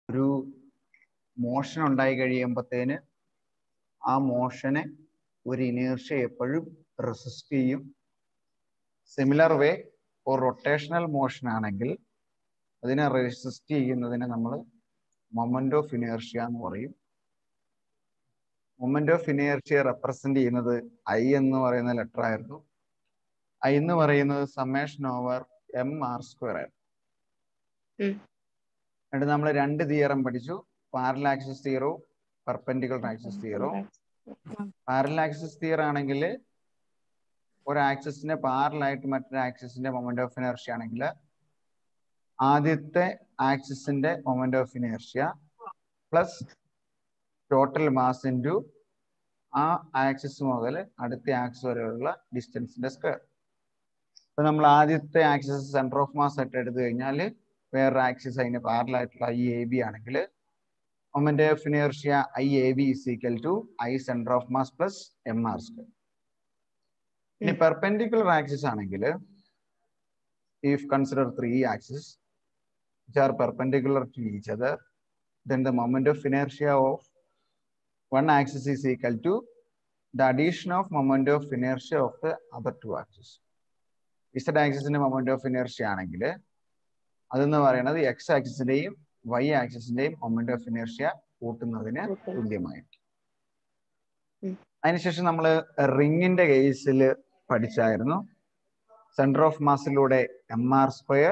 ഒരു മോഷൻ ഉണ്ടായി കഴിയുമ്പോഴത്തേന് ആ മോഷനെ ഒരു ഇനേർഷ്യ എപ്പോഴും റെസിസ്റ്റ് ചെയ്യും സിമിലർ വേ ഒരു റൊട്ടേഷണൽ മോഷൻ ആണെങ്കിൽ അതിനെ റെസിസ്റ്റ് ചെയ്യുന്നതിനെ നമ്മൾ മൊമെന്റ് ഓഫ് ഇനേർഷ്യ എന്ന് പറയും മൊമെന്റ് ഓഫ് ഇനേർഷ്യ റെപ്രസെന്റ് ചെയ്യുന്നത് ഐ എന്ന് പറയുന്ന ലെറ്റർ ആയിരുന്നു ഐ എന്ന് പറയുന്നത് summation over M R square ആയിരുന്നു ഉം. എന്നിട്ട് നമ്മൾ രണ്ട് തിയറം പഠിച്ചു പാരൽ ആക്സിസ് തിയറോ പെർപെൻഡിക്കുലർ ആക്സിസ് തിയറോ പാരൽ ആക്സിസ് തിയർ ആണെങ്കിൽ ഒരു ആക്സിസിന്റെ പാരലായിട്ട് മറ്റൊരു ആക്സിസിന്റെ മൊമെന്റ് ഓഫ് ഇനേർഷ്യ ആണെങ്കിൽ ആദ്യത്തെ ആക്സിസിന്റെ moment of inertia plus total mass into ആ ആക്സിസ് മുതൽ അടുത്ത ആക്സിസ് വരെയുള്ള ഡിസ്റ്റൻസിന്റെ സ്ക്വയർ ഇപ്പൊ നമ്മൾ ആദ്യത്തെ ആക്സിസ് സെന്റർ ഓഫ് മാസ് ആയിട്ട് എടുത്തു കഴിഞ്ഞാൽ വേറൊരു ആക്സിസ് അതിന് പാരലായിട്ടുള്ള ഐ എ ബി ആണെങ്കിൽ moment of inertia I A B is equal to I centre of mass plus M R square ഇനി പെർപെൻഡിക്കുലർ ആക്സിസ് ആണെങ്കിൽ if consider three axes which are perpendicular to each other, then the moment of inertia of one axis is equal to the addition of moment of inertia of the other two axes. Z ആക്സിസിന്റെ moment of inertia ആണെങ്കിൽ അതെന്ന് പറയുന്നത് X ആക്സിസിന്റെയും Y ആക്സിസിന്റെയും moment of inertia കൂട്ടുന്നതിന് കൂട്ടുന്നു. തുല്യമായിരിക്കും ഉം. അതിനുശേഷം നമ്മൾ റിങ്ങിന്റെ കേസിൽ പഠിച്ചായിരുന്നു സെന്റർ ഓഫ് മാസിലൂടെ M R square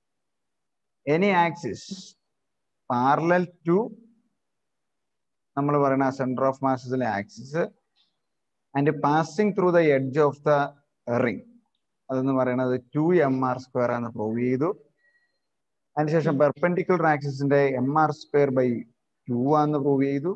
any axis parallel to നമ്മൾ പറയുന്ന സെന്റർ ഓഫ് മാസസിലെ axis and passing through the edge of the ring അതെന്ന് പറയുന്നത് ടു എം ആർ സ്ക്വയർ ആണ് പ്രൂവ് ചെയ്തു അതിനുശേഷം പെർപെൻഡിക്കുലർ ആക്സിസിന്റെ M R square by two ആണെന്ന് പ്രൂവ് ചെയ്തു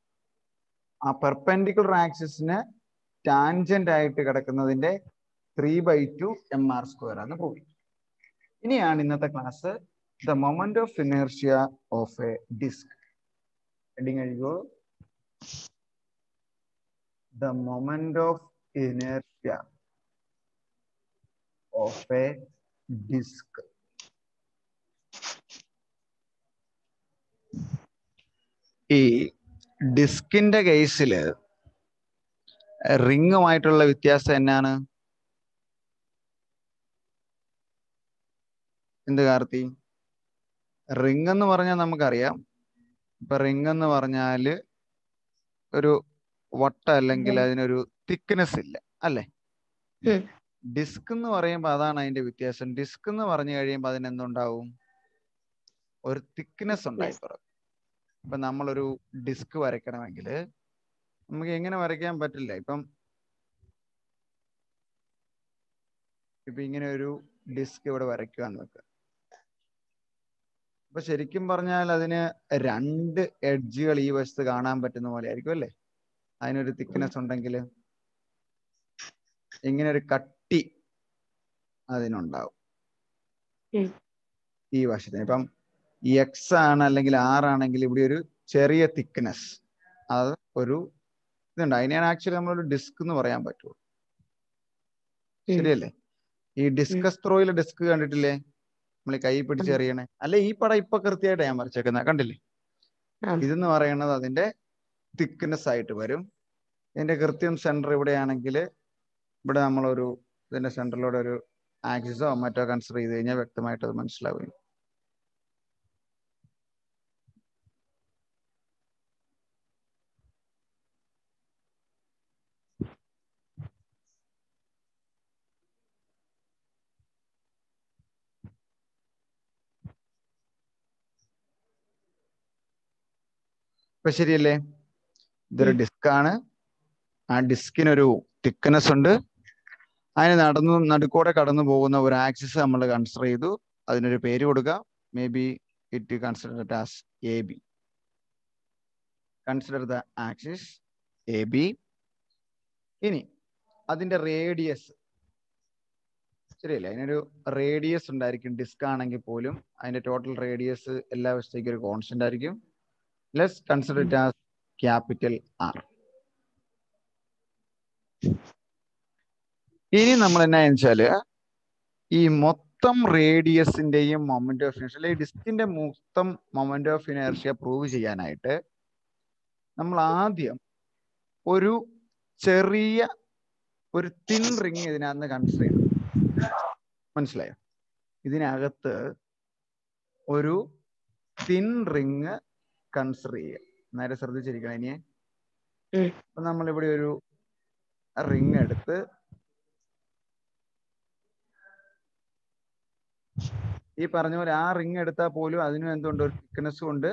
ആ പെർപെൻഡിക്കുലർ ആക്സിസിന് ടാൻജന്റ് ആയിട്ട് കിടക്കുന്നതിന്റെ three by two M R square ആണ് പ്രൂവ് ചെയ്തു ഇനിയാണ് ഇന്നത്തെ class the moment of inertia of a disc heading എഴുതുകയോ the moment of inertia of a disc ഈ ഡിസ്കിന്റെ കേസിൽ റിങ്ങുമായിട്ടുള്ള വ്യത്യാസം എന്നാണ് എന്ത് കാർത്തി റിങ് എന്ന് പറഞ്ഞാൽ നമുക്കറിയാം ഇപ്പൊ റിങ് എന്ന് പറഞ്ഞാല് ഒരു വട്ട അല്ലെങ്കിൽ അതിനൊരു തിക്നെസ് ഇല്ല അല്ലെ ഉം. ഡിസ്ക് എന്ന് പറയുമ്പോൾ അതാണ് അതിന്റെ വ്യത്യാസം ഡിസ്ക് എന്ന് പറഞ്ഞു കഴിയുമ്പോൾ അതിന് എന്തുണ്ടാവും ഒരു തിക്നെസ് ഉണ്ടായി Yes. തുടങ്ങും ഇപ്പൊ നമ്മളൊരു ഡിസ്ക് വരയ്ക്കണമെങ്കിൽ നമുക്ക് എങ്ങനെ വരയ്ക്കാൻ പറ്റില്ല ഇപ്പം ഇപ്പൊ ഇങ്ങനെ ഒരു ഡിസ്ക് ഇവിടെ വരയ്ക്കുകയെന്ന് വെക്കുക അപ്പൊ ശരിക്കും പറഞ്ഞാൽ അതിന് രണ്ട് എഡ്ജുകൾ ഈ വശത്ത് കാണാൻ പറ്റുന്ന പോലെ ആയിരിക്കും അല്ലേ അതിനൊരു തിക്നെസ് ഉണ്ടെങ്കിൽ ഇങ്ങനെ ഒരു കട്ടി അതിനുണ്ടാവും ഉം. ഈ വശത്തിന് ഇപ്പം എക്സ് ആണ് അല്ലെങ്കിൽ ആർ ആണെങ്കിൽ ഇവിടെ ഒരു ചെറിയ തിക്നെസ് അത് ഒരു ഇതുണ്ട് അതിനെയാണ് ആക്ച്വലി നമ്മളൊരു ഡിസ്ക് എന്ന് പറയാൻ പറ്റുള്ളൂ ഉം. ശരിയല്ലേ ഈ ഡിസ്കസ് ത്രോയിലെ ഡിസ്ക് കണ്ടിട്ടില്ലേ നമ്മൾ കൈ പിടിച്ചെറിയണേ അല്ലെ ഈ പടം ഇപ്പൊ കൃത്യമായിട്ട് ഞാൻ വരച്ചേക്കുന്ന കണ്ടില്ലേ ആ. ഇതെന്ന് പറയുന്നത് അതിന്റെ തിക്നെസ് ആയിട്ട് വരും ഇതിന്റെ കൃത്യം സെന്റർ ഇവിടെയാണെങ്കിൽ ഇവിടെ നമ്മളൊരു ഇതിന്റെ സെന്ററിലൂടെ ഒരു ആക്സിസോ മറ്റോ കൺസിഡർ ചെയ്ത് കഴിഞ്ഞാൽ വ്യക്തമായിട്ട് അത് മനസ്സിലാവും ഇപ്പൊ ശരിയല്ലേ ഇതൊരു ഉം. ഡിസ്ക് ആണ് ആ ഡിസ്കിനൊരു തിക്നെസ് ഉണ്ട് അതിന് നടന്നു നടുക്കൂടെ കടന്നു പോകുന്ന ഒരു ആക്സിസ് നമ്മൾ കൺസിഡർ ചെയ്തു അതിനൊരു പേര് കൊടുക്കുക maybe it consider as A B consider the axis A B ഇനി അതിന്റെ റേഡിയസ് ശരിയല്ലേ അതിനൊരു റേഡിയസ് ഉണ്ടായിരിക്കും ഡിസ്ക് ആണെങ്കിൽ പോലും അതിന്റെ ടോട്ടൽ റേഡിയസ് എല്ലാ വശത്തേക്കും ഒരു കോൺസ്റ്റന്റ് ആയിരിക്കും let's consider it as capital R ഇനി നമ്മൾ എന്നാ വെച്ചാല് ഈ മൊത്തം മൊത്തം റേഡിയസിന്റെയും മൊമെന്റ് ഓഫ് ഇനേർഷ്യ അല്ലെങ്കിൽ ഡിസ്കിന്റെ മൊത്തം മൊമെന്റ് ഓഫ് ഇനേർഷ്യ പ്രൂവ് ചെയ്യാനായിട്ട് നമ്മൾ ആദ്യം ഒരു ചെറിയ ഒരു തിൻ റിങ് ഇതിനകത്ത് കൺസിഡർ ചെയ്യണം മനസ്സിലായോ ഇതിനകത്ത് ഒരു തിൻ റിങ് കൺസിഡർ ചെയ്യുക നേരെ ശ്രദ്ധിച്ചിരിക്കണം ഇനി ഉം. അപ്പൊ നമ്മളിവിടെ ഒരു റിങ് എടുത്ത് ഈ പറഞ്ഞ പോലെ ആ റിങ് എടുത്താൽ പോലും അതിനും എന്തുണ്ട് ഒരു തിക്നെസ്സും ഉണ്ട്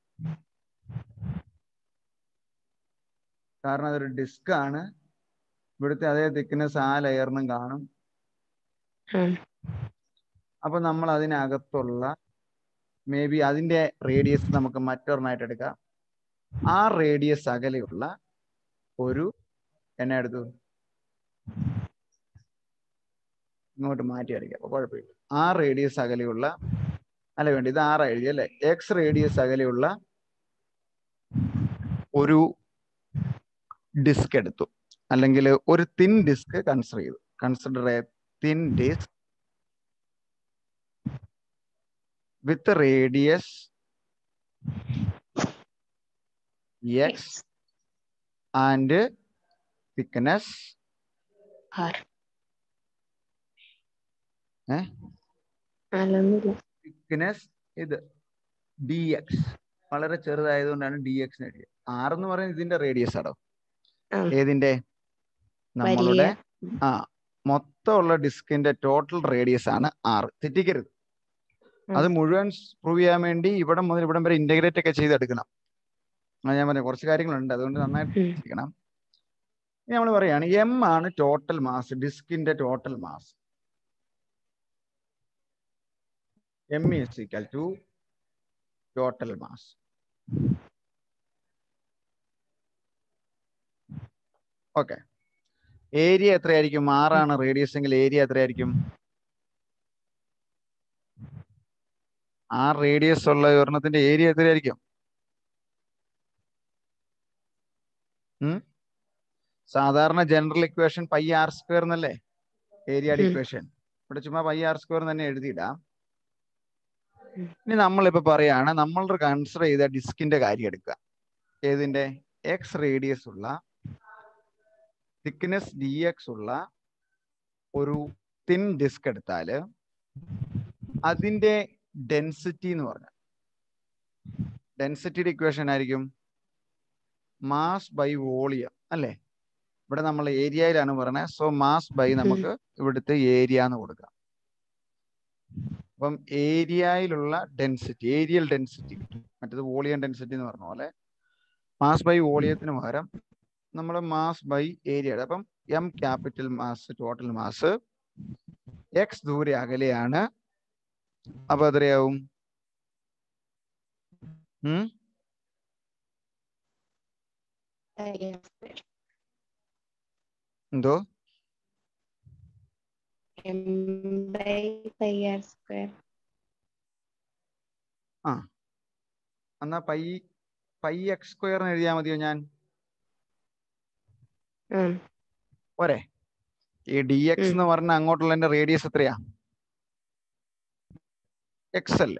കാരണം അതൊരു ഡിസ്ക് ആണ് ഇവിടുത്തെ അതേ തിക്നെസ് ആ ലെയറിനും കാണും ഉം. അപ്പൊ നമ്മൾ അതിനകത്തുള്ള മേ ബി അതിന്റെ റേഡിയസ് നമുക്ക് മറ്റൊരെണ്ണമായിട്ട് എടുക്കാം ആ റേഡിയസ് അകലെയുള്ള ഒരു എന്നെ എടുത്തു ഇങ്ങോട്ട് മാറ്റി വരയ്ക്കാം അപ്പൊ കുഴപ്പമില്ല ആ റേഡിയസ് അകലെയുള്ള അല്ല വേണ്ട ഇത് ആറ് എഴുതി അല്ലെ എക്സ് റേഡിയസ് അകലെയുള്ള ഒരു ഡിസ്ക് എടുത്തു അല്ലെങ്കിൽ ഒരു തിൻ ഡിസ്ക് കൺസിഡർ ചെയ്തു consider a thin disc with radius x and thickness ആറ് ഏ അല്ലൊന്നുമില്ല thickness ഇത് ഡി എക്സ് വളരെ ചെറുതായതുകൊണ്ടാണ് ഡി എക്സ് നേടിയത് ആർ എന്ന് പറയുന്നത് ഇതിന്റെ റേഡിയസ് ആണോ ആ. ഏതിന്റെ നമ്മളുടെ ആ മൊത്തമുള്ള ഡിസ്കിന്റെ ടോട്ടൽ റേഡിയസ് ആണ് ആറ് തെറ്റിക്കരുത് ഉം. അത് മുഴുവൻ പ്രൂവ് ചെയ്യാൻ വേണ്ടി ഇവിടെ മുതൽ ഇവിടം വരെ ഇന്റഗ്രേറ്റ് ഒക്കെ ചെയ്തെടുക്കണം അത് ഞാൻ പറഞ്ഞു കുറച്ച് കാര്യങ്ങളുണ്ട് അതുകൊണ്ട് നന്നായിട്ട് ഉം. ഇരിക്കണം ഇനി നമ്മൾ പറയാണ് എം ആണ് ടോട്ടൽ മാസ് ഡിസ്കിന്റെ total mass M is equal to total mass okay area എത്രയായിരിക്കും ആറാണ് റേഡിയസ് എങ്കിൽ ഏരിയ എത്രയായിരിക്കും ആ റേഡിയസ് ഉള്ള ഒരെണ്ണത്തിന്റെ ഏരിയ എത്രയായിരിക്കും ഉം? സാധാരണ general equation pi R square എന്നല്ലേ ഏരിയയുടെ ഉം. ഇക്വേഷൻ ഇവിടെ ചുമ്മാ പൈ ആർ സ്ക്വയർ തന്നെ എഴുതിയിടാം ഉം. ഇനി നമ്മളിപ്പോ പറയാണ് നമ്മൾ കൺസിഡർ ചെയ്ത ഡിസ്കിന്റെ കാര്യം എടുക്കുക ഏതിന്റെ എക്സ് റേഡിയസ് ഉള്ള തിക്നെസ് ഡി എക്സ് ഉള്ള ഒരു തിൻ ഡിസ്ക് എടുത്താല് അതിന്റെ ഡെൻസിറ്റി എന്ന് പറഞ്ഞ ഡെൻസിറ്റിയുടെ ഇക്വേഷൻ ആയിരിക്കും മാസ് ബൈ വോളിയം അല്ലേ ഇവിടെ നമ്മൾ ഏരിയയിലാണ് പറയുന്നത് സോ മാസ് ബൈ നമുക്ക് ഇവിടുത്തെ ഏരിയ എന്ന് കൊടുക്കാം അപ്പം ഏരിയയിലുള്ള ഡെൻസിറ്റി ഏരിയൽ ഡെൻസിറ്റി കിട്ടും മറ്റേത് വോളിയം ഡെൻസിറ്റി എന്ന് പറഞ്ഞ പോലെ മാസ് ബൈ വോളിയത്തിന് പകരം നമ്മൾ മാസ് ബൈ ഏരിയ അപ്പം M capital mass total mass X ദൂരെ അകലെയാണ് അപ്പൊ എത്രയാവും ഉം എന്തോ M by pi R square എന്നാ പൈ പൈ എക്സ് സ്ക്വയർ എന്ന് എഴുതിയാൽ മതിയോ ഞാൻ ഉം പോരെ ഈ ഡി എക്സ് ഉം. എന്ന് പറഞ്ഞ അങ്ങോട്ടുള്ള എന്റെ റേഡിയസ് എത്രയാ എക്സ് അല്ലേ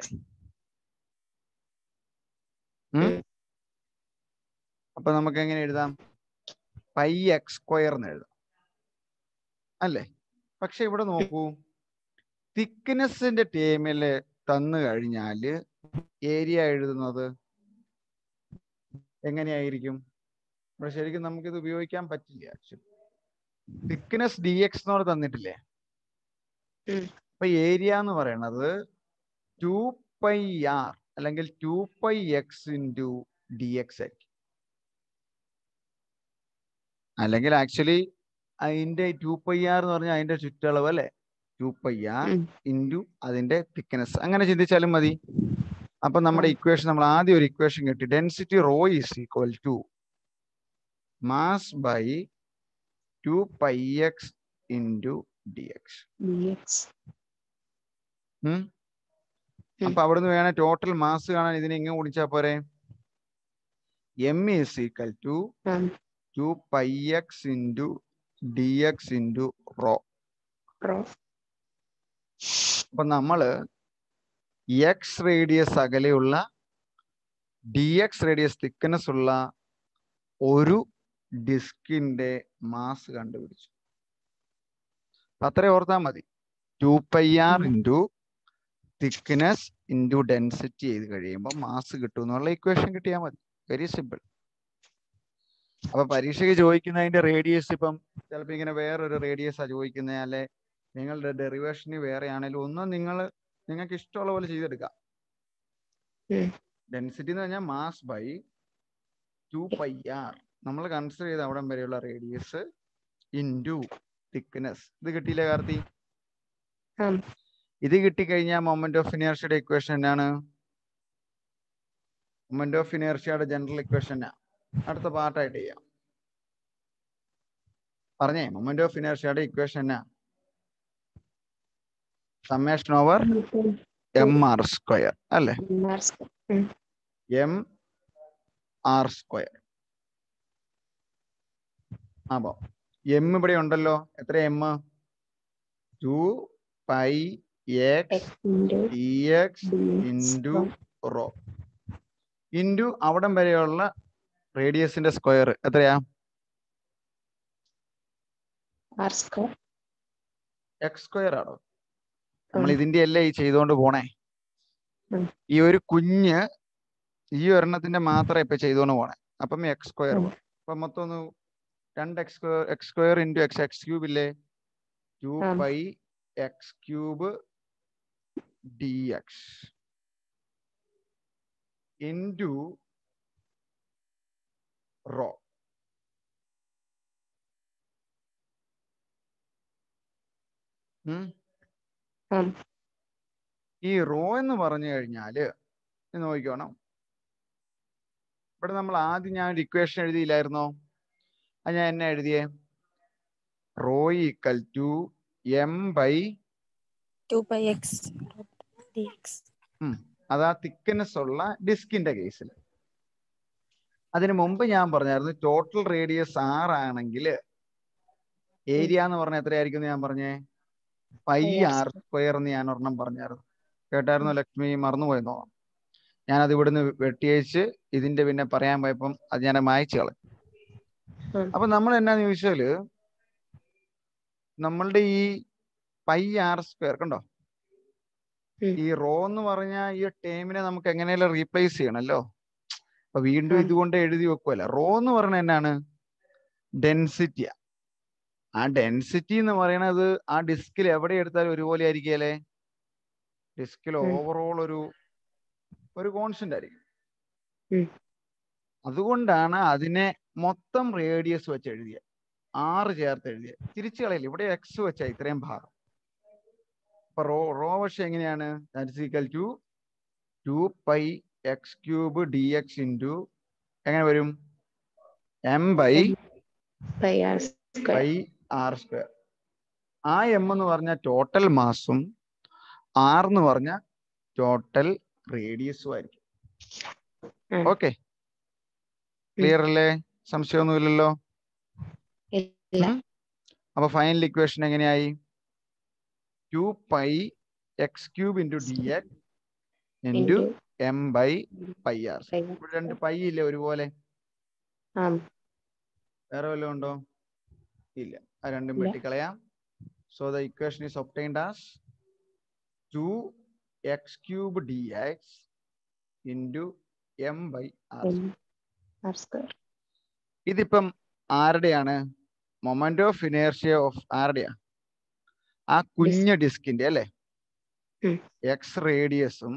ഉം? ഉം. അപ്പൊ നമുക്ക് എങ്ങനെ എഴുതാം പൈ എക്സ് സ്ക്വയർ എന്ന് എഴുതാം അല്ലേ പക്ഷെ ഇവിടെ നോക്കൂ തിക്നെസിന്റെ ടേമില് തന്നു കഴിഞ്ഞാല് ഏരിയ എഴുതുന്നത് എങ്ങനെയായിരിക്കും ഇവിടെ ശരിക്കും നമുക്കിത് ഉപയോഗിക്കാൻ പറ്റില്ല ആക്ച്വലി തിക്നെസ് ഡി എക്സ് എന്നോട് തന്നിട്ടില്ലേ ഉം. അപ്പൊ ഏരിയ എന്ന് പറയണത് ടു പൈ ആർ അല്ലെങ്കിൽ two pi X into D X ആയിരിക്കും അല്ലെങ്കിൽ ആക്ച്വലി അതിന്റെ ടു പൈ ആർ എന്ന് പറഞ്ഞാൽ അതിന്റെ ചുറ്റളവ് അല്ലെ ടു പൈ ആർ ഉം. ഇൻറ്റു അതിന്റെ തിക്നെസ് അങ്ങനെ ചിന്തിച്ചാലും മതി അപ്പൊ നമ്മുടെ ഉം. ഇക്വേഷൻ നമ്മൾ ആദ്യം ഒരു ഇക്വേഷൻ കിട്ടി density rho is equal to mass by two pi X into D X D X ഉം. അപ്പൊ അവിടുന്ന് വേണേ ടോട്ടൽ മാസ് കാണാൻ ഇതിനെ ഇങ്ങനെ കുടിച്ചാ പോരെ M is equal to two pi X into D X into rho rho അപ്പൊ നമ്മള് എക്സ് റേഡിയസ് അകലെയുള്ള ഡി എക്സ് റേഡിയസ് തിക്നെസ് ഉള്ള ഒരു ഡിസ്കിന്റെ മാസ് കണ്ടുപിടിച്ചു അപ്പൊ അത്രയും ഓർത്താൽ മതി two pi R into thickness into density ചെയ്ത് കഴിയുമ്പോൾ മാസ് കിട്ടും എന്നുള്ള ഇക്വേഷൻ കിട്ടിയാൽ മതി വെരി സിമ്പിൾ അപ്പൊ പരീക്ഷയ്ക്ക് ചോദിക്കുന്നതിന്റെ റേഡിയസ് ഇപ്പം ചിലപ്പോൾ ഇങ്ങനെ വേറൊരു റേഡിയസ് ആ ചോദിക്കുന്നത് അല്ലെ നിങ്ങളുടെ ഡെറിവേഷന് വേറെ ആണെങ്കിലും ഒന്നും നിങ്ങൾ നിങ്ങൾക്ക് ഇഷ്ടമുള്ള പോലെ ചെയ്തെടുക്കാം ഉം. ഡെൻസിറ്റി എന്ന് പറഞ്ഞാൽ mass by two pi R നമ്മൾ കൺസിഡർ ചെയ്ത അവിടം വരെയുള്ള റേഡിയസ് ഇൻറ്റു തിക്നെസ് ഇത് കിട്ടിയില്ലേ കാർത്തി ആം. ഇത് കിട്ടിക്കഴിഞ്ഞാൽ മൊമെന്റ് ഓഫ് ഇനേർഷ്യയുടെ ഇക്വേഷൻ എന്നാണ് മൊമെന്റ് ഓഫ് ഇനേർഷ്യയുടെ ജനറൽ ഇക്വേഷൻ അടുത്ത പാർട്ടായിട്ട് ചെയ്യാം പറഞ്ഞേ മൊമെന്റ് ഓഫ് ഇനേർഷ്യയുടെ ഇക്വേഷൻ എന്നാ summation over M R square അല്ലേ എം ആർ സ്ക്വയർ അപ്പോ എം ഇവിടെ ഉണ്ടല്ലോ എത്ര M two pi X D X into rho into അവിടം വരെയുള്ള റേഡിയസിന്റെ സ്ക്വയർ എത്രയാ ആർ സ്ക്വയർ എക്സ് സ്ക്വയർ ആണോ നമ്മൾ ഇതിന്റെ അല്ലേ ഈ ചെയ്തുകൊണ്ട് പോണേ ഉം. ഈ ഒരു കുഞ്ഞ് ഈ ഒരെണ്ണത്തിന്റെ മാത്രമേ ഇപ്പൊ ചെയ്തുകൊണ്ട് പോണേ അപ്പം എക്സ് സ്ക്വയർ ഉം. അപ്പൊ മൊത്തം ഒന്ന് രണ്ട് x square X square into x x cube ഇല്ലേ ടു ആം. Pi x cube d X into rho ഉം ആം. ഈ റോ എന്ന് പറഞ്ഞു കഴിഞ്ഞാല് ഇത് നോക്കിക്കോണം ഇവിടെ നമ്മൾ ആദ്യം ഞാൻ ഒരു ഇക്വേഷൻ എഴുതിയില്ലായിരുന്നോ അത് ഞാൻ എന്നെ എഴുതിയേ rho equal to m by 2 pi x dx. അതാ തിക്നെസ് ഉള്ള ഡിസ്കിന്റെ കേസിൽ അതിനു മുമ്പ് ഞാൻ പറഞ്ഞായിരുന്നു ടോട്ടൽ റേഡിയസ് ആർ ആണെങ്കിൽ ഏരിയ എന്ന് പറഞ്ഞാൽ എത്രയായിരിക്കും എന്ന് ഞാൻ പറഞ്ഞേ pi Pi r r square എന്ന് ഞാൻ ഒരെണ്ണം പറഞ്ഞായിരുന്നു കേട്ടായിരുന്നു ലക്ഷ്മി മറന്നുപോയെന്നോ ഞാനത് ഇവിടുന്ന് വെട്ടിയച്ച് ഇതിന്റെ പിന്നെ പറയാൻ പോയപ്പം അത് ഞാൻ മായച്ചു കളഞ്ഞു ഉം. അപ്പൊ നമ്മൾ എന്നാന്ന് ചോദിച്ചാല് നമ്മളുടെ ഈ പൈ ആർ സ്ക്വയർ കണ്ടോ ഉം. ഈ റോ എന്ന് പറഞ്ഞ ഈ ടേമിനെ നമുക്ക് എങ്ങനെയാലും റീപ്ലേസ് ചെയ്യണമല്ലോ അപ്പൊ വീണ്ടും ഉം. ഇതുകൊണ്ട് എഴുതി വെക്കുമല്ല റോ എന്ന് പറയുന്നത് എന്നാണ് ഡെൻസിറ്റിയാ ആ ഡെൻസിറ്റി എന്ന് പറയണത് ആ ഡിസ്കിൽ എവിടെ എടുത്താലും ഒരുപോലെ ആയിരിക്കല്ലേ ഡിസ്കിൽ ഉം. ഓവറോൾ ഒരു ഒരു കോൺസ്റ്റന്റ് ആയിരിക്കും ഉം. അതുകൊണ്ടാണ് അതിനെ മൊത്തം റേഡിയസ് വെച്ച് എഴുതിയത് ആറ് ചേർത്ത് എഴുതിയത് തിരിച്ചു കളയില്ല ഇവിടെ എക്സ് വെച്ചാ ഇത്രയും ഭാഗം അപ്പൊ റോ റോ പക്ഷെ എങ്ങനെയാണ് equal to two pi x cube d X into എങ്ങനെ വരും m by pi R square pi R square ആ എം എന്ന് പറഞ്ഞ ടോട്ടൽ മാസും ആർ എന്ന് പറഞ്ഞ ടോട്ടൽ റേഡിയസും ആയിരിക്കും ഉം. ഓക്കെ ക്ലിയർ അല്ലേ സംശയമൊന്നുമില്ലല്ലോ ഇല്ല ഉം. അപ്പൊ ഫൈനൽ ഇക്വേഷൻ എങ്ങനെയായി two pi x cube into D X into m by pi r pi ഇവിടെ രണ്ട് പൈ ഇല്ലേ ഒരുപോലെ ആം വേറെ വല്ലതും ഉണ്ടോ ഇല്ല ആ രണ്ടും ഇല്ല. വെട്ടിക്കളയാം so the equation is obtained as two x cube d X into m by r r square ഇതിപ്പം ആരുടെയാണ് മൊമെന്റ് ഓഫ് ഇനേർഷ്യ ഓഫ് ആരുടെയാ ആ കുഞ്ഞ ഡിസ്കിന്റെ അല്ലേ ഉം. എക്സ് റേഡിയസും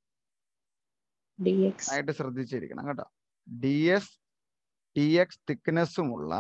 ഡി എക്സ് ആയിട്ട് ശ്രദ്ധിച്ചിരിക്കണം കേട്ടോ ഡി എസ് ടി എക്സ് തിക്നെസ്സുമുള്ള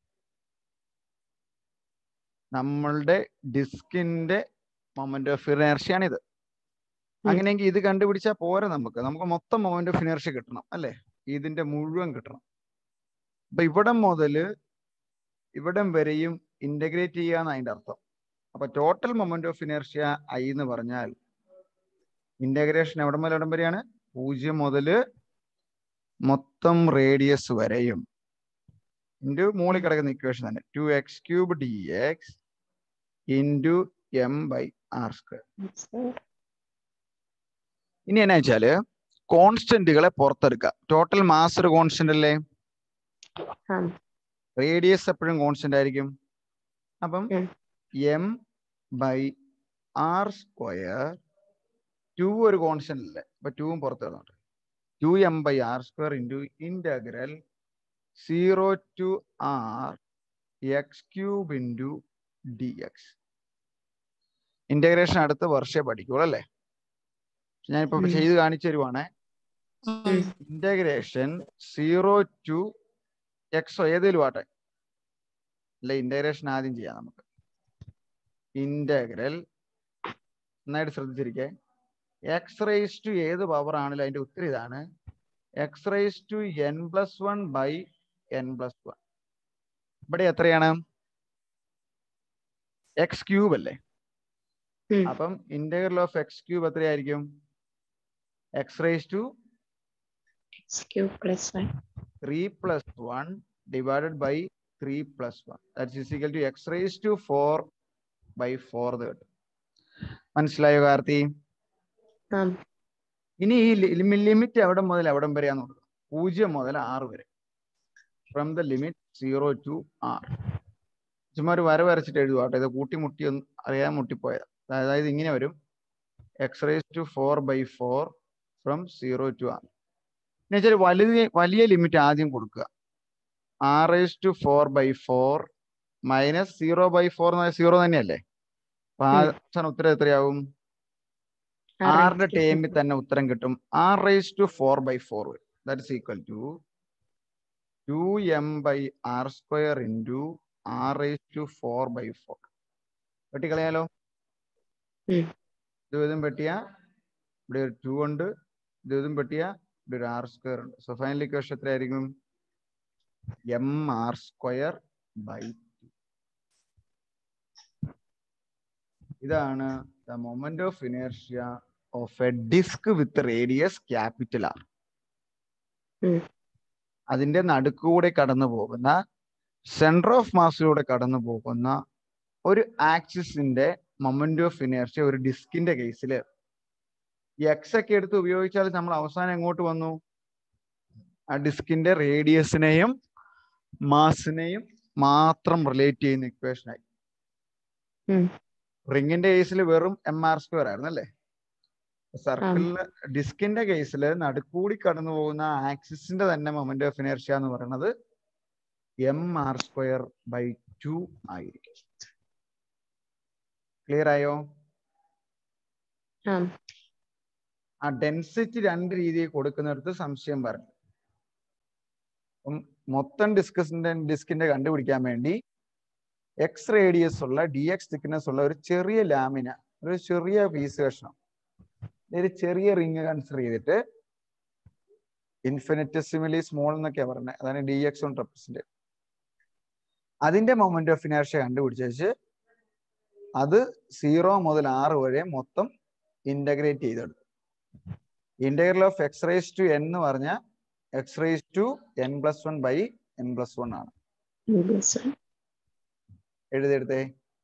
നമ്മളുടെ ഡിസ്കിന്റെ മൊമെന്റ് ഓഫ് ഇനേർഷ്യാണിത് അങ്ങനെയെങ്കിൽ ഇത് കണ്ടുപിടിച്ചാൽ പോരെ നമുക്ക് നമുക്ക് മൊത്തം മൊമെന്റ് ഓഫ് ഇനേർഷ്യ കിട്ടണം അല്ലേ ഇതിന്റെ മുഴുവൻ കിട്ടണം അപ്പൊ ഇവിടം മുതല് ഇവിടം വരെയും ഇന്റഗ്രേറ്റ് ചെയ്യാന്ന് അതിന്റെ അർത്ഥം അപ്പൊ total moment of inertia I എന്ന് പറഞ്ഞാൽ ഇന്റഗ്രേഷൻ എവിടം മുതൽ എവിടം വരെയാണ് പൂജ്യം മുതല് മൊത്തം റേഡിയസ് വരെയും ഇൻറ്റു മുകളിൽ കിടക്കുന്ന ഇക്വേഷൻ തന്നെ two x cube d X into m by r square r square ഇനി എന്നാ വെച്ചാല് കോൺസ്റ്റന്റുകളെ പുറത്തെടുക്കുക ടോട്ടൽ മാസ് ഒരു കോൺസ്റ്റന്റ് അല്ലേ ആ റേഡിയസ് എപ്പോഴും കോൺസ്റ്റന്റ് ആയിരിക്കും അപ്പം ഉം. M by r square two ഒരു കോൺസ്റ്റന്റ് അല്ലേ അപ്പൊ ടൂവും പുറത്ത് കളഞ്ഞോട്ടെ two m by r square into integral zero to r x cube into D x integration അടുത്ത വർഷേ പഠിക്കുള്ളൂ അല്ലേ ഞാനിപ്പോ ഉം. ചെയ്ത് കാണിച്ചു തരുവാണേ ഉം. ഇന്റഗ്രേഷൻ സീറോ ടു എക്സോ ഏതേലും ആട്ടെ അല്ല ഇന്റഗ്രേഷൻ ആദ്യം ചെയ്യാം നമുക്ക് ഇന്റഗ്രൽ നന്നായിട്ട് ശ്രദ്ധിച്ചിരിക്കെ എക്സ് റേസ് ടു ഏത് പവർ ആണെങ്കിലും അതിന്റെ ഉത്തരം ഇതാണ് x raise to n plus one by n plus one ഇവിടെ എത്രയാണ് എക്സ് ക്യൂബ് അല്ലേ ഉം. അപ്പം ഇന്റഗ്രൽ ഓഫ് എക്സ് ക്യൂബ് എത്രയായിരിക്കും x raise to x cube plus one three plus one divided by three plus one that's is equal to x raise to four by four കിട്ടും മനസ്സിലായോ കാർത്തി ആ ഇനി ഈ limit എവിടെ മുതൽ എവിടം വരെയാന്ന് നോക്കുക പൂജ്യം മുതൽ ആറ് വരെ from the limit zero to r ചുമ്മാ ഒരു വര വരച്ചിട്ട് എഴുതുക കേട്ടോ ഇത് കൂട്ടി മുട്ടി ഒന്ന് അറിയാൻ മുട്ടിപ്പോയത് അതായത് ഇങ്ങനെ വരും x raise to four by four from zero to r എന്നുവെച്ചാൽ വലിയ വലിയ ലിമിറ്റ് ആദ്യം കൊടുക്കുക r raise to four by four minus zero by four എന്ന് സീറോ തന്നെയല്ലേ അപ്പൊ ആ ഉം. അവസാനം ഉത്തരം എത്രയാവും ആറിന്റെ ടേമിൽ തന്നെ ഉത്തരം കിട്ടും r raise to four by four വരും that is equal to two m by r square into r raise to four by four വെട്ടിക്കളയാലോ ഉം. ഇത് ഇതും വെട്ടിയ ഇവിടെ ഒരു ടു ഉണ്ട് ഇത് ഇതും വെട്ടിയ ഇവിടെ ഒരു ആർ സ്ക്വയർ ഉണ്ട് സോ ഫൈനൽ ഇക്വേഷൻ എത്രയായിരിക്കും എം ആർ സ്ക്വയർ ബൈ ഇതാണ് the moment of inertia of a disc with radius capital r ഉം. അതിന്റെ നടുക്കൂടെ കടന്നു പോകുന്ന സെന്റർ ഓഫ് മാസിലൂടെ കടന്നു പോകുന്ന ഒരു ആക്സിസിന്റെ മൊമെന്റ് ഓഫ് ഇനേർഷ്യ ഒരു ഡിസ്കിന്റെ കേസിൽ എക്സ് ഒക്കെ എടുത്ത് ഉപയോഗിച്ചാൽ നമ്മൾ അവസാനം എങ്ങോട്ട് വന്നു ആ ഡിസ്കിന്റെ റേഡിയസിനെയും മാസിനെയും മാത്രം റിലേറ്റ് ചെയ്യുന്ന ഇക്വേഷനായി ഉം. റിങ്ങിന്റെ കേസിൽ വെറും എം ആർ സ്ക്വയർ ആയിരുന്നു അല്ലേ സർക്കിളില് ഡിസ്കിന്റെ കേസിൽ നടുക്കൂടി കടന്നു പോകുന്ന ആക്സിസിന്റെ തന്നെ മൊമെന്റ് ഓഫ് ഇനേർഷ്യ എന്ന് പറയുന്നത് m R square by two ആയിരിക്കും ക്ലിയർ ആയോ ആ ആ ഡെൻസിറ്റി രണ്ട് രീതിയിൽ കൊടുക്കുന്നിടത്ത് സംശയം പറഞ്ഞു അപ്പം മൊത്തം ഡിസ്കസിന്റെ ഡിസ്കിന്റെ കണ്ടുപിടിക്കാൻ വേണ്ടി എക്സ് റേഡിയസ് ഉള്ള ഡി എക്സ് തിക്നെസ് ഉള്ള ഒരു ചെറിയ ലാമിന ഒരു ചെറിയ പീസ് കഷ്ണം ഒരു ചെറിയ റിങ് കൺസിഡർ ചെയ്തിട്ട് ഇൻഫിനിറ്റസിമലി സ്മോൾ എന്നൊക്കെയാ പറഞ്ഞത് അതാണ് ഡി എക്സ് കൊണ്ട് റെപ്രസെന്റ് അതിന്റെ മൊമെന്റ് ഓഫ് ഇനേർഷ്യ കണ്ടുപിടിച്ചു അത് സീറോ മുതൽ ആറ് വരെ മൊത്തം ഇന്റഗ്രേറ്റ് ചെയ്തെടുത്തു integral of x raise to n എന്ന് പറഞ്ഞ x raise to n plus one by n plus one ആണ് പ്ലസ് വൺ എഴുതിയെടുത്തേ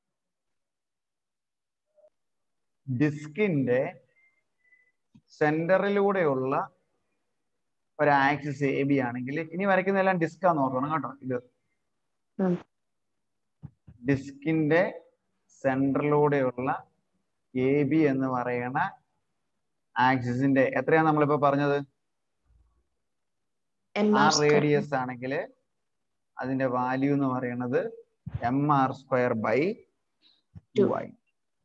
ഡിസ്കിന്റെ സെന്ററിലൂടെയുള്ള ഒരു ആക്സിസ് എ ബി ആണെങ്കിൽ ഇനി വരയ്ക്കുന്നതെല്ലാം ഡിസ്ക് ആന്ന് ഓർക്കണം കേട്ടോ ഇത് ഉം. ഡിസ്കിന്റെ സെന്ററിലൂടെയുള്ള എ ബി എന്ന് പറയുന്ന ആക്സിസിന്റെ എത്രയാണ് നമ്മളിപ്പോ പറഞ്ഞത് എം ആ ആർ സ്ക്വയർ റേഡിയസ് ആണെങ്കിൽ അതിന്റെ വാല്യൂ എന്ന് പറയുന്നത് m R square by two Two. ആയി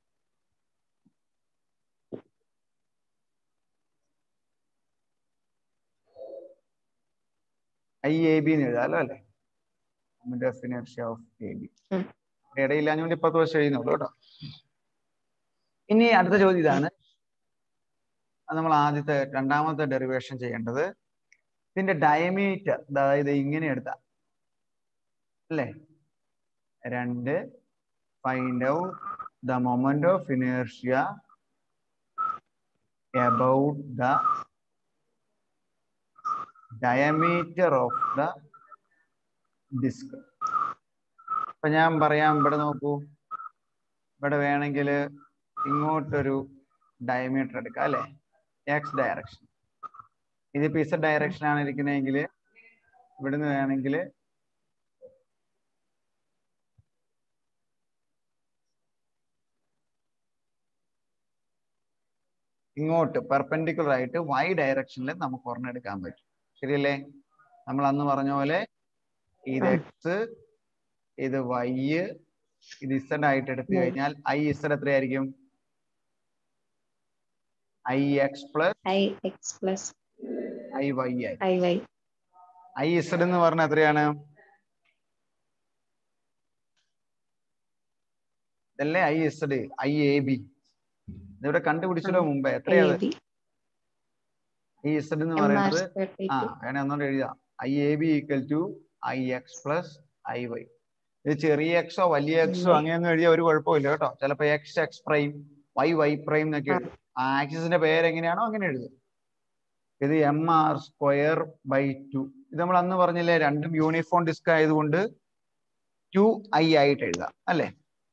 ഐ എ ബി എന്ന് എഴുതാലോ അല്ലേ moment of inertia of A B ഉം. ഇടയില്ലാഞ്ഞുകൊണ്ട് ഇപ്പത്തെ ദിവസം എഴുതുന്നുള്ളൂ കേട്ടോ ഇനി അടുത്ത ചോദ്യം ഇതാണ് അത് നമ്മൾ ആദ്യത്തെ രണ്ടാമത്തെ ഡെറിവേഷൻ ചെയ്യേണ്ടത് ഇതിന്റെ ഡയമീറ്റർ അതായത് ഇങ്ങനെ എടുത്താൽ അല്ലേ രണ്ട് find out the moment of inertia about the diameter of the disc ഇപ്പൊ ഞാൻ പറയാം ഇവിടെ നോക്കൂ ഇവിടെ വേണമെങ്കിൽ ഇങ്ങോട്ടൊരു ഡയമീറ്റർ എടുക്കാം അല്ലെ എക്സ് ഡയറക്ഷൻ ഇതിപ്പോ ഇസഡ് ഡയറക്ഷൻ ആണ് ഇരിക്കുന്നതെങ്കിൽ ഇവിടുന്ന് വേണമെങ്കിൽ ഇങ്ങോട്ട് പെർപെൻഡിക്കുലർ ആയിട്ട് വൈ ഡയറക്ഷനിൽ നമുക്ക് ഒരെണ്ണം എടുക്കാൻ പറ്റും ശരിയല്ലേ നമ്മൾ അന്ന് പറഞ്ഞ പോലെ ഇത് ഉം. എക്സ് ഇത് വൈ ഇത് ഇസഡ് ആയിട്ട് എടുത്തു ഉം. കഴിഞ്ഞാൽ ഐ ഇസഡ് എത്രയായിരിക്കും I x plus I x plus I y ആയി ഐ വൈ ഐ ഇസഡ് എന്ന് പറഞ്ഞാൽ എത്രയാണ് ഇതല്ലേ I z I A B ഇതിവിടെ കണ്ടുപിടിച്ചല്ലോ മുമ്പേ ഐ എത്രയാണ് ബി ഐ ഇസഡ് എന്ന് എം ആർ പറയുന്നത് സ്ക്വയർ ബൈ ആ ടു വേണേ ഒന്നുകൂടെ എഴുതാം I A B equal to I x plus I y ഇത് ചെറിയ എക്സോ വലിയ എക്സോ ഉം. അങ്ങനെയൊന്നും എഴുതിയ ഒരു കുഴപ്പമില്ല കേട്ടോ ചിലപ്പോ x x prime y y prime എന്നൊക്കെ ആ. എഴുതും ആ ആക്സിസിന്റെ പേര് എങ്ങനെയാണോ അങ്ങനെ എഴുതും ഇത് m R square by two ഇത് നമ്മൾ അന്ന് പറഞ്ഞില്ലേ രണ്ടും യൂണിഫോം ഡിസ്ക് ആയതുകൊണ്ട് ടു ഐ ആയിട്ട് എഴുതാം അല്ലെ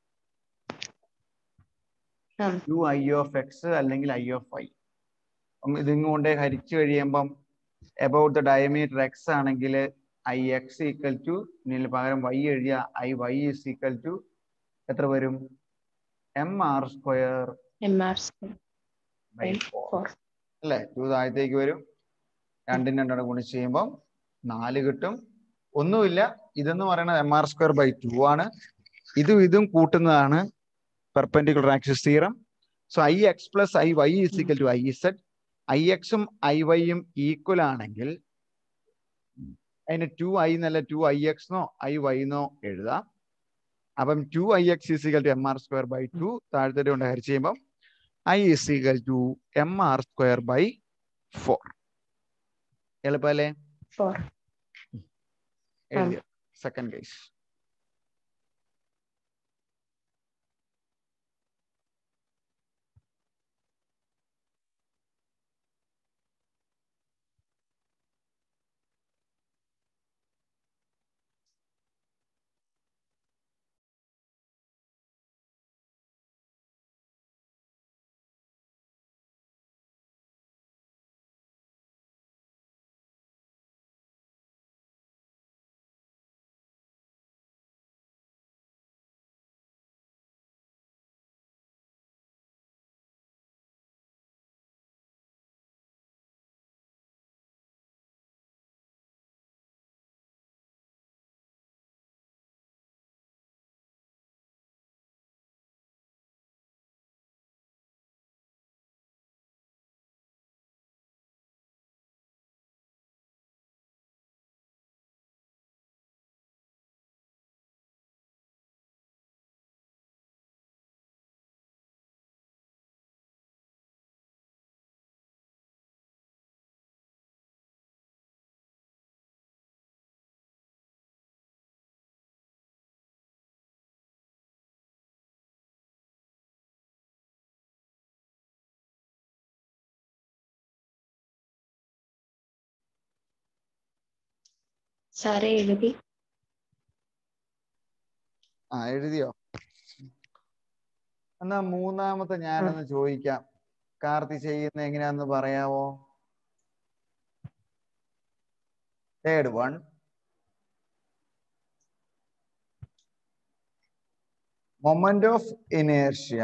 ആ. ടു ഐ ഓഫ് എക്സ് അല്ലെങ്കിൽ ഐ ഓഫ് വൈ ഇതിങ്ങ കൊണ്ട് ഹരിച്ചു കഴിയുമ്പം അബൌട്ട് ദ ഡയമീറ്റർ എക്സ് ആണെങ്കിൽ ഐ എക്സ് ഈക്വൽ ടു ഇതിന് പകരം വൈ എഴുതിയ I y is equal to എത്ര വരും m R square M R square by by four four അല്ലേ ടു താഴത്തേക്ക് വരും രണ്ടും രണ്ടോടെ ഗുണിച്ച് ചെയ്യുമ്പം നാല് കിട്ടും ഒന്നുമില്ല ഇതെന്ന് പറയുന്നത് m R square by two ആണ് ഇതും ഇതും കൂട്ടുന്നതാണ് perpendicular axis theorem so I x plus I y is equal to I z I എക്സും ഐ വൈയും ഈക്വൽ ആണെങ്കിൽ അതിന് ടു ഐ എന്നല്ല two I x I y എന്നോ എഴുതാം അപ്പം two I x is equal to M R square by two താഴത്തെ കൊണ്ട് ഹരിച്ച് ചെയ്യുമ്പം I is equal to M R square by four എളുപ്പല്ലേ ഫോർ എഴുതിയ സെക്കൻഡ് കേസ് സാറേ എഴുതി ആ എഴുതിയോ എന്നാ മൂന്നാമത്തെ ഞാനൊന്ന് ചോദിക്കാം കാർത്തി ചെയ്യുന്ന എങ്ങനെയാന്ന് പറയാവോ third one moment of inertia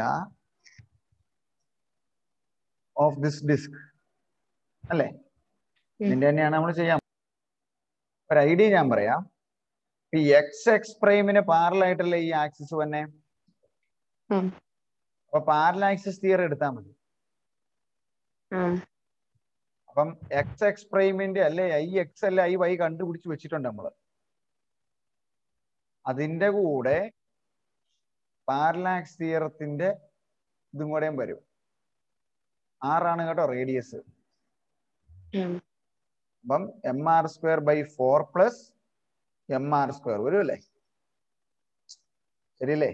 of this disc അല്ലേ ഉം. ഇതിന്റെ തന്നെയാണ് നമ്മൾ ചെയ്യാൻ ഒരു ഐഡിയ ഞാൻ പറയാം ഈ എക്സ് എക്സ് പ്രൈമിന് പാരലായിട്ടല്ലേ ഈ ആക്സിസ് തന്നെ ഉം. അപ്പൊ പാരൽ ആക്സിസ് തിയറി എടുത്താൽ മതി ആ അപ്പം എക്സ് എക്സ് പ്രൈമിന്റെ അല്ലെ ഐ എക്സ് അല്ലെ ഐ വൈ കണ്ടുപിടിച്ച് വെച്ചിട്ടുണ്ട് നമ്മള് അതിന്റെ കൂടെ പാരലാക്സ് തിയറത്തിന്റെ ഇതും കൂടെയും വരും ആറാണ് കേട്ടോ റേഡിയസ് ഉം. അപ്പം m R square by four plus M R square വരും അല്ലേ ശരിയല്ലേ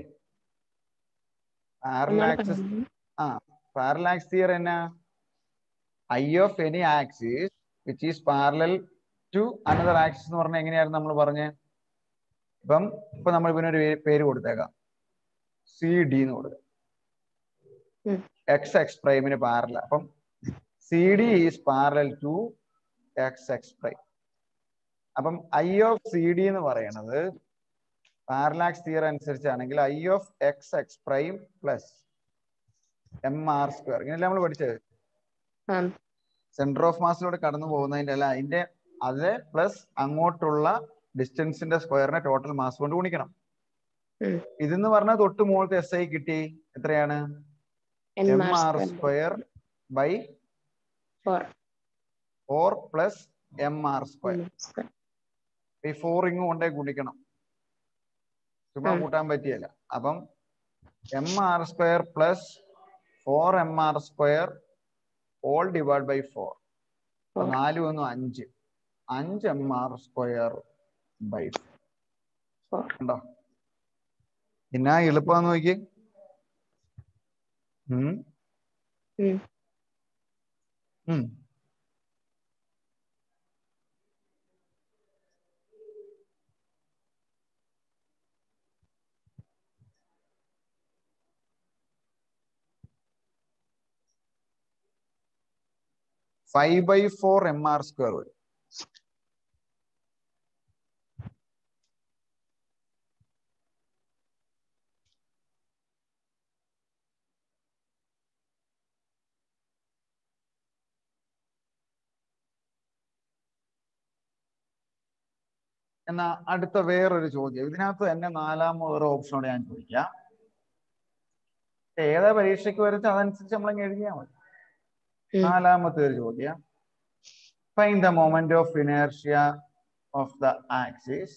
പാരൽ ഒന്നുകൂടെ ആക്സിസ് പറഞ്ഞേ. ആ പാരലാക്സ് തിയർ എന്നാ I of any axis which is parallel to another axis എന്ന് പറഞ്ഞാൽ എങ്ങനെയായിരുന്നു നമ്മൾ പറഞ്ഞ് ഇപ്പം ഇപ്പൊ നമ്മൾ ഇവനൊരു പേ- പേര് കൊടുത്തേക്കാം സി ഡി എന്ന് കൊടുക്കാം ഉം. എക്സ് എക്സ് പ്രൈമിന് പാരല അപ്പം C D is parallel to x x prime അപ്പം ഐ ഓഫ് സി ഡി എന്ന് പറയണത് പാരലാക്സ് തിയർ അനുസരിച്ചാണെങ്കിൽ I of x x prime plus M R square ഇങ്ങനെയല്ല നമ്മൾ പഠിച്ചത് ആ സെന്റർ ഓഫ് മാസിലൂടെ കടന്നു പോകുന്നതിന്റെ അല്ല അതിന്റെ അത് പ്ലസ് അങ്ങോട്ടുള്ള ഡിസ്റ്റൻസിന്റെ സ്ക്വയറിനെ ടോട്ടൽ മാസ് കൊണ്ട് ഗുണിക്കണം ഉം. ഇതെന്ന് പറഞ്ഞാൽ തൊട്ട് മുകളിലത്തെ എസ് ഐ കിട്ടി എത്രയാണ് n m r r square by four four plus M R square square ഈ ഫോർ ഇങ്ങ് കൊണ്ടേ ഗുണിക്കണം ചുമ്മാ ഉം. കൂട്ടാൻ പറ്റിയല്ല അപ്പം m R square plus four m R square all divide by four Four. നാല് ഒന്നും അഞ്ച് അഞ്ച് m R square by four ഉണ്ടോ പിന്നെ എളുപ്പമാന്ന് നോക്കി ഉം ഉം. ഉം five by four m R square വരും എന്നാ അടുത്ത വേറൊരു ചോദ്യം ഇതിനകത്ത് തന്നെ നാലാമത് ഒരു ഓപ്ഷനോട് ഞാൻ ചോദിക്കാം ഏതാ പരീക്ഷയ്ക്ക് വരച്ച് അതനുസരിച്ച് നമ്മൾ എഴുതിയാൽ മതി ഉം. നാലാമത്തെ ഒരു ചോദ്യം find the moment of inertia of the axis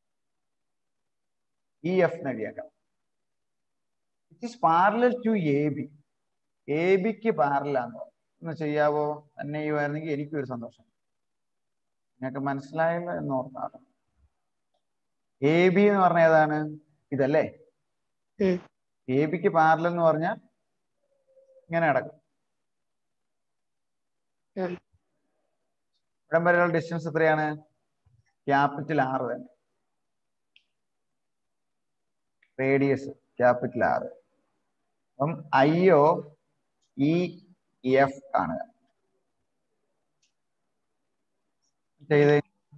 E F നേടിയേക്കാം it is parallel to A B A ബിക്ക് പാരലാന്ന് ഒന്ന് ചെയ്യാവോ തന്നെ ചെയ്യുമായിരുന്നെങ്കിൽ എനിക്കും ഒരു സന്തോഷം നിങ്ങൾക്ക് മനസ്സിലായല്ലോ എന്ന് ഓർത്താണ് എ ബി എന്ന് പറഞ്ഞ ഏതാണ് ഇതല്ലേ ഉം. എ ബിക്ക് പാരലൽ എന്ന് പറഞ്ഞാൽ ഇങ്ങനെ കിടക്കും ഉം. ഇവിടം വരെയുള്ള ഡിസ്റ്റൻസ് എത്രയാണ് ക്യാപിറ്റൽ ആറ് തന്നെ റേഡിയസ് ക്യാപിറ്റൽ ആറ് അപ്പം ഐ ഒ ഇ എഫ് ആണ് ചെയ്ത്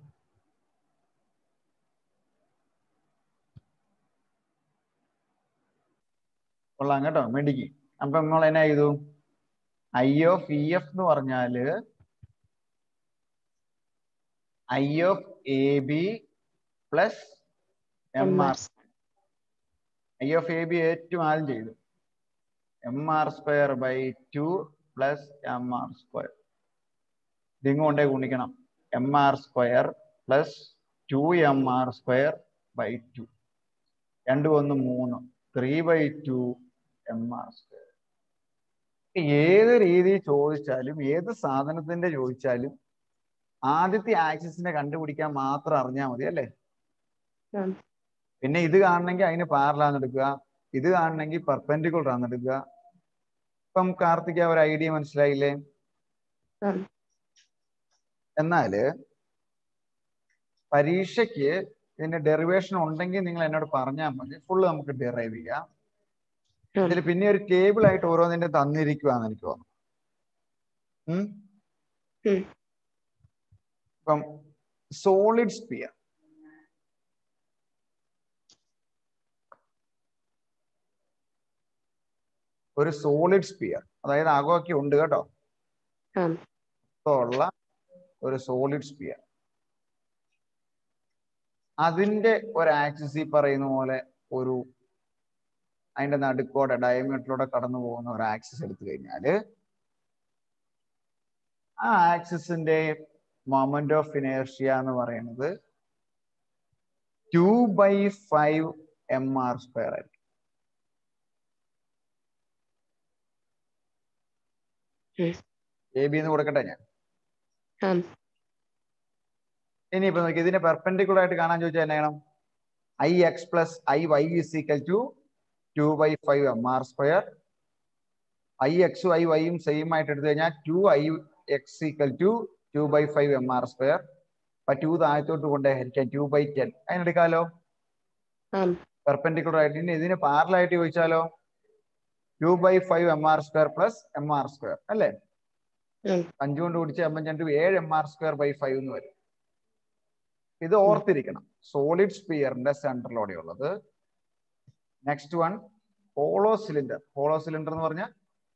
കൊള്ളാം കേട്ടോ മെഡിക്ക് അപ്പൊ നമ്മൾ എന്നാ ചെയ്തു ഐ ഓഫ് ഇ എഫ് എന്ന് പറഞ്ഞാല് I of A B plus M r I of A B ഏറ്റവും ആദ്യം ചെയ്തു m R square by two plus M R square ഇതിങ്ങ് കൊണ്ടേ ഗുണിക്കണം m R square plus two M R square by two രണ്ട് ഒന്ന് മൂന്ന് three by two M R square ഏത് രീതി ചോദിച്ചാലും ഏത് സാധനത്തിന്റെ ചോദിച്ചാലും ആദ്യത്തെ ആക്സിസിനെ കണ്ടുപിടിക്കാൻ മാത്രം അറിഞ്ഞാൽ മതി അല്ലേ ഉം. പിന്നെ ഇത് കാണണമെങ്കിൽ അതിന് പാരലാന്ന് എടുക്കുക ഇത് കാണണമെങ്കിൽ പെർപെൻഡിക്കുലർ ആണെന്ന് എടുക്കുക ഇപ്പം കാർത്തിക ഒരു ഐഡിയ മനസ്സിലായില്ലേ ഉം. എന്നാല് പരീക്ഷയ്ക്ക് ഇതിന്റെ ഡെറിവേഷൻ ഉണ്ടെങ്കിൽ നിങ്ങൾ എന്നോട് പറഞ്ഞാൽ മതി ഫുള്ള് നമുക്ക് ഡെറൈവ് ചെയ്യാം ഉം. ഇതിൽ പിന്നെ ഒരു ടേബിൾ ആയിട്ട് ഓരോന്നിന്റെ തന്നിരിക്കുവാന്ന് എനിക്ക് തോന്നുന്നു ഉം? ഉം. ഇപ്പം സോളിഡ് സ്പിയർ ഒരു സോളിഡ് സ്പിയർ അതായത് അകമൊക്കെ ഉണ്ട് കേട്ടോ ഉം. ഉള്ള ഒരു സോളിഡ് സ്പിയർ അതിന്റെ ഒരു ആക്സിസ് ഈ പറയുന്ന പോലെ ഒരു അതിന്റെ നടുക്കോടെ ഡയമീറ്ററിലൂടെ കടന്നു പോകുന്ന ഒരു ആക്സിസ് എടുത്തു കഴിഞ്ഞാല് ആ ആക്സിസിന്റെ മൊമെന്റ് ഓഫ് ഇനേർഷ്യ എന്ന് പറയുന്നത് two by five M R square ആയിരിക്കും ഉം. എ ബി എന്ന് കൊടുക്കട്ടെ ഞാൻ ഉം. ഇനിയിപ്പോ നോക്കി ഇതിനെ പെർപെൻഡിക്കുലർ ആയിട്ട് കാണാൻ ചോദിച്ചാൽ എന്നാ ചെയ്യണം I x plus I y is equal to two by five M R square I എക്സും ഐ വൈയും സെയിം ആയിട്ട് എടുത്തു കഴിഞ്ഞാൽ two I x equal to two by five M R square അപ്പൊ ടു താഴത്തോട്ട് കൊണ്ടേ ഹരിക്കാം ടു ബൈ ടെൻ അതിനെടുക്കാലോ ഉം. പെർപെൻഡിക്കുലർ ആയിട്ട് ഇനി ഇതിന് പാരലായിട്ട് ചോദിച്ചാലോ two by five M R square plus M R square അല്ലേ ഉം. അഞ്ച് കൊണ്ട് പിടിച്ച് അമ്പഞ്ച് ഏഴ് m R square by five എന്ന് വരും ഇത് ഓർത്തിരിക്കണം സോളിഡ് സ്പിയറിന്റെ സെന്ററിലൂടെ ഉള്ളത് next one hollow cylinder hollow cylinder എന്ന് പറഞ്ഞാൽ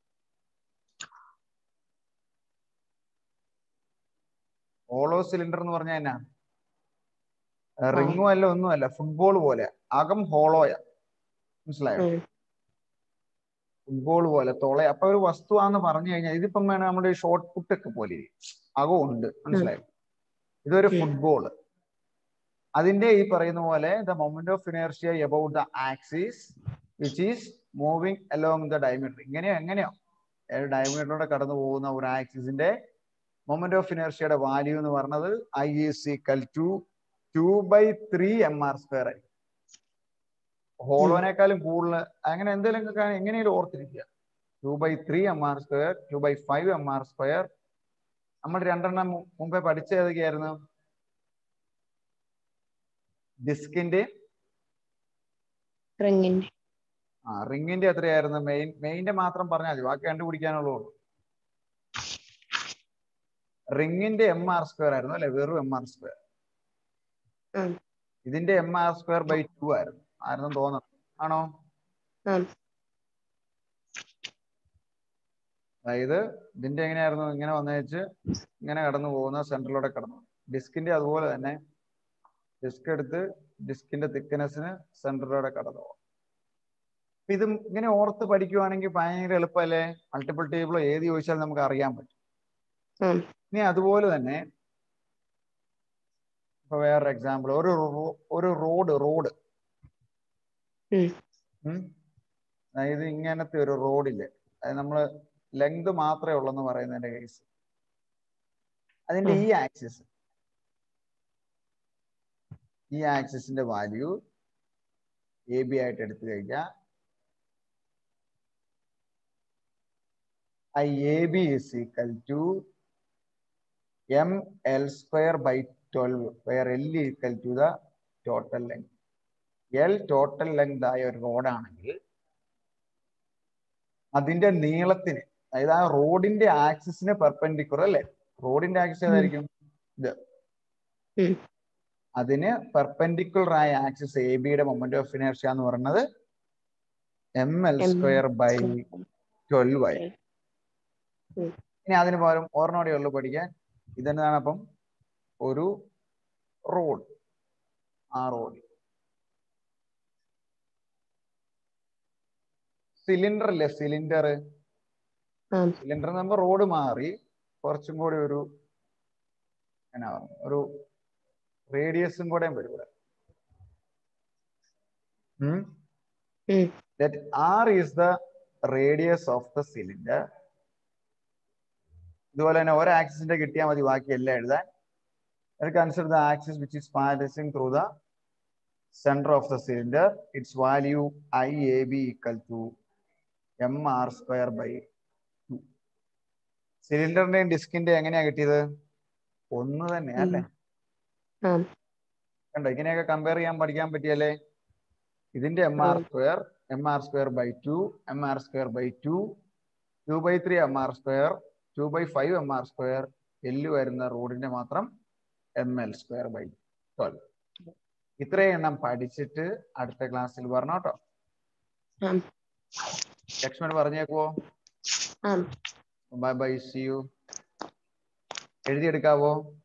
ഹോളോ സിലിണ്ടർ എന്ന് പറഞ്ഞാൽ എന്നാ റിങ്ങും അല്ല ഒന്നുമല്ല ഫുട്ബോൾ പോലെ അകം ഹോളോയാ മനസ്സിലായോ ഉം. ഫുട്ബോൾ പോലെ തുള അപ്പൊ ഒരു വസ്തുവാന്ന് പറഞ്ഞു കഴിഞ്ഞാൽ ഇതിപ്പം വേണം നമ്മുടെ ഷോർട്ട് പുട്ട് ഒക്കെ പോലെ ഇരിക്കും. അകം ഉണ്ട് മനസ്സിലായോ ഇതൊരു ഉം. ഫുട്ബോൾ അതിന്റെ ഈ പറയുന്ന പോലെ the moment of inertia about the axis which is moving along the diameter ഇങ്ങനെയോ എങ്ങനെയോ ഡയമീറ്ററിലൂടെ കടന്നു പോകുന്ന ഒരു ആക്സിസിന്റെ മൊമെന്റ് ഓഫ് ഇനേർഷ്യയുടെ വാല്യൂ എന്ന് പറഞ്ഞത് I is equal to two by three M R square ആയി ഹോളോനേക്കാളും കൂടുതൽ അങ്ങനെ എന്തെങ്കിലും എങ്ങനെയും ഓർത്തിരിക്കുക two by three M R square two by five M R square നമ്മൾ രണ്ടെണ്ണം മു- മുമ്പേ പഠിച്ച ഏതൊക്കെയായിരുന്നു ഡിസ്കിന്റെ റിങ്ങിന്റെ ആ റിങ്ങിന്റെ എത്രയായിരുന്നു മെയിൻ മെയിന്റെ മാത്രം പറഞ്ഞാൽ മതി ബാക്കി കണ്ടുപിടിക്കാനുള്ളൂ റിങ്ങിന്റെ എം ആർ സ്ക്വയർ ആയിരുന്നു അല്ലെ വെറും എം ആർ സ്ക്വയർ ഉം. ഇതിന്റെ M R square by two ആയിരുന്നു ആയിരുന്നു തോന്നുന്നു ആണോ ഉം. അതായത് ഇതിന്റെ എങ്ങനെയായിരുന്നു ഇങ്ങനെ വന്നേച്ച് ഇങ്ങനെ കടന്നു പോകുന്ന സെന്ററിലൂടെ കടന്നു ഡിസ്കിന്റെ അതുപോലെ തന്നെ ഡിസ്ക് എടുത്ത് ഡിസ്കിന്റെ തിക്നെസ്സിന് സെന്ററിലൂടെ കടന്നു പോകും അപ്പൊ ഇത് ഇങ്ങനെ ഓർത്ത് പഠിക്കുവാണെങ്കിൽ ഭയങ്കര എളുപ്പമല്ലേ മൾട്ടിപ്പിൾ ടേബിളോ ഏത് ചോദിച്ചാലും നമുക്ക് അറിയാൻ പറ്റും ഉം. ഇനി അതുപോലെ തന്നെ ഇപ്പൊ വേറൊരു എക്സാമ്പിൾ ഒരു റോ- ഒരു റോഡ് റോഡ് ഉം. അതായത് ഇങ്ങനത്തെ ഒരു റോഡില്ലേ അത് നമ്മള് ലെങ്ത് മാത്രമേ ഉള്ളെന്ന് പറയുന്നതിന്റെ കേസ് അതിന്റെ ഈ ആക്സിസ് ഈ ആക്സിസിന്റെ വാല്യൂ എ ബി ആയിട്ട് എടുത്തു കഴിഞ്ഞാൽ I A B is equal to M L square by twelve where L equal to the total length L total length ആയ ഒരു റോഡാണെങ്കിൽ അതിന്റെ നീളത്തിന് അതായത് ആ റോഡിന്റെ ആക്സിസിന് പെർപെൻഡിക്കുലർ അല്ലേ റോഡിന്റെ ആക്സിസ് ഏതായിരിക്കും ഇത് ഉം. അതിന് പെർപെൻഡിക്കുലർ ആയ ആക്സിസ് എ ബിയുടെ മൊമെന്റ് ഓഫ് ഇനേർഷ്യ എന്ന് പറയുന്നത് M L M square by twelve ആയി ഉം. ഇനി അതിന് പകരം ഓർമ്മയോടെ ഉള്ളു പഠിക്കാൻ ഇതെന്താണ് അപ്പം ഒരു റോഡ് ആ റോഡ് സിലിണ്ടർ അല്ലേ സിലിണ്ടർ ആ. സിലിണ്ടർ നമ്മൾ റോഡ് മാറി കുറച്ചും കൂടി ഒരു എന്നാ പറയുക, ഒരു റേഡിയസും കൂടെ വരും ഇവിടെ ഉം ഉം. that r is the radius of the cylinder ഇതുപോലെ തന്നെ ഒരു ആക്സിസിന്റെ കിട്ടിയാൽ മതി ബാക്കി എല്ലാം എഴുതാൻ consider the axis which is passing through the centre of the cylinder its value I A B equal to M R square by two സിലിണ്ടറിന്റെയും ഡിസ്കിന്റെ എങ്ങനെയാ കിട്ടിയത് ഒന്ന് തന്നെയാ അല്ലേ ആ. കണ്ടോ ഇങ്ങനെയൊക്കെ കമ്പയർ ചെയ്യാൻ പഠിക്കാൻ പറ്റിയല്ലേ ഇതിന്റെ M R square M R square by two M R square by two two by three M R square two by five M R square എല്ല് വരുന്ന റോഡിന്റെ മാത്രം M L square by twelve ഇത്രയും എണ്ണം പഠിച്ചിട്ട് അടുത്ത ക്ലാസ്സിൽ പറഞ്ഞു കേട്ടോ ആ. ലക്ഷ്മൺ പറഞ്ഞേക്കുവോ ആ ബൈ ബൈ സി യു എഴുതിയെടുക്കാവോ